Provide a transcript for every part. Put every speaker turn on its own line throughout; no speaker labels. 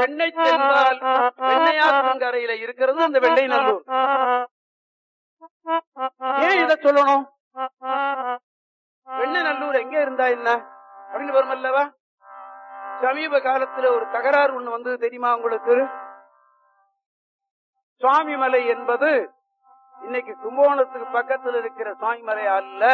வெண்ணை சென்பால் வெண்ணையாற்றங்கரையில இருக்கிறது அந்த வெண்ணை நல்லூர் ஏன் இத சொல்லணும் வெண்ணை நல்லூர் எங்க இருந்தா என்ன அப்படின்னு வரும் அல்லவா சமீப காலத்துல ஒரு தகராறு ஒண்ணு வந்தது தெரியுமா உங்களுக்கு சுவாமி மலை என்பது இன்னைக்கு கும்பகோணத்துக்கு பக்கத்தில் இருக்கிற சுவாமி மலை அல்ல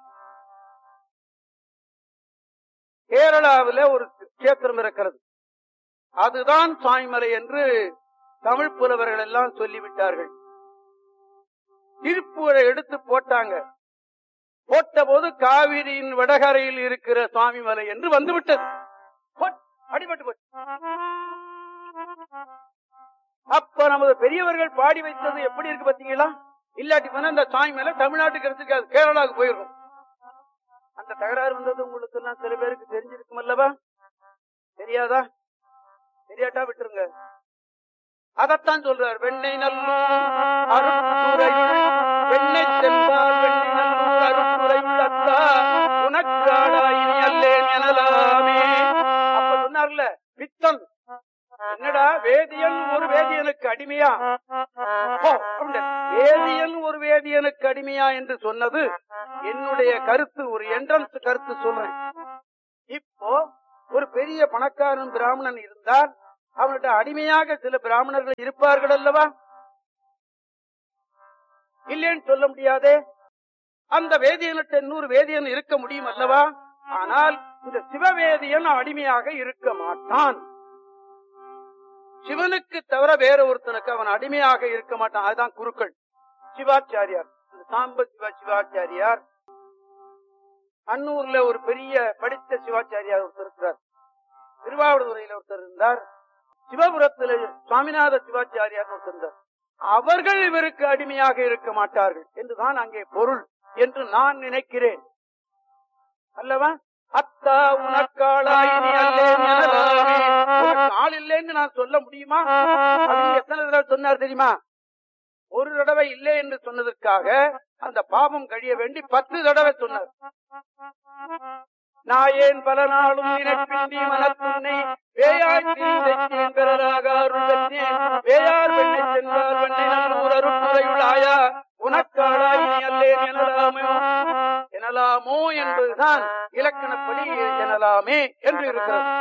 கேரளாவில ஒரு கேத்திரம் இருக்கிறது அதுதான் சுவாமிமலை என்று தமிழ் புலவர்கள் எல்லாம் சொல்லிவிட்டார்கள் திருப்பூரை எடுத்து போட்டாங்க போட்ட போது காவிரியின் வடகரையில் இருக்கிற சுவாமிமலை என்று வந்துவிட்டது போட், அடிபட்டு போச்சு அப்ப நமது பெரியவர்கள் பாடி வைத்தது எப்படி இருக்கு பாத்தீங்களா இல்லாட்டி போனா இந்த சாமி மேல தமிழ்நாட்டுக்கு எடுத்துக்காது கேரளாவுக்கு போயிருக்கும் அந்த தகராறு வந்தது உங்களுக்கு எல்லாம் சில பேருக்கு தெரிஞ்சிருக்கும் அல்லவா தெரியாதா தெரியாட்டா விட்டுருங்க அதத்தான் சொல்றார் வெண்ணை நல்லூர் அருட்துறை வெண்ணை செல்வார் வெண்ணை நல்லூர் அருட்துறை தத்தா உனக்கு ஆளாயினி அல்லேன் எனலாமே அப்ப சொன்னார்ல பித்தன் என்னடா வேதியன் ஒரு வேதியனுக்கு அடிமையா ஓ, அப்படின்ட்டு. வேதியன் ஒரு வேதியனுக்கு அடிமையா என்று சொன்னது என்னுடைய கருத்து ஒரு என்ட்ரன்ஸ் கருத்து சொல்றேன் இப்போ ஒரு பெரிய பணக்காரன் பிராமணன் இருந்தால் அவன்கிட்ட அடிமையாக சில பிராமணர்கள் இருப்பார்கள் அல்லவா இல்லைன்னு சொல்ல முடியாதே அந்த வேதியன்கிட்ட இன்னொரு வேதியன் இருக்க முடியும் அல்லவா ஆனால் இந்த சிவவேதியன் அடிமையாக இருக்க மாட்டான் சிவனுக்கு தவிர வேற ஒருத்தனுக்கு அவன் அடிமையாக இருக்க மாட்டான் அதுதான் குருக்கள் சிவாச்சாரியார் இந்த சாம்ப சிவா சிவாச்சாரியார் அன்னூர்ல ஒரு பெரிய படித்த சிவாச்சாரியார் ஒருத்தர் இருக்கிறார் திருவாவூதுறையில ஒருத்தர் இருந்தார் சிவபுரத்துல சுவாமிநாத சிவாச்சாரியார் ஒருத்தர் இருந்தார் அவர்கள் இவருக்கு அடிமையாக இருக்க மாட்டார்கள் என்றுதான் அங்கே பொருள் என்று நான் நினைக்கிறேன் அல்லவா அத்தா உனக்காளாய் நீ அல்லேன் எனலாமே. உனக்கு ஆள் இல்லைன்னு நான் சொல்ல முடியுமா அப்படின்னு எத்தனை தடவை சொன்னார் தெரியுமா ஒரு தடவை இல்லை என்று சொன்னதற்காக அந்த பாவம் கழிய வேண்டி பத்து தடவை சொன்னார் நாயேன் பல நாளும் நினைப்பின்றி மனத்துன்னை வேயாய் தீந்தேன் பிறராக அருள் பெற்றேன் வேயார் வெண்ணை சென்றார் வெண்ணை நல்லூர் அருட்துறையுளாயா உனக்காளாய் நீ அல்லேன் எனலாமோ எனலாமோ என்பதுதான் இலக்கணப்படி எனலாமே என்று இருக்கிறது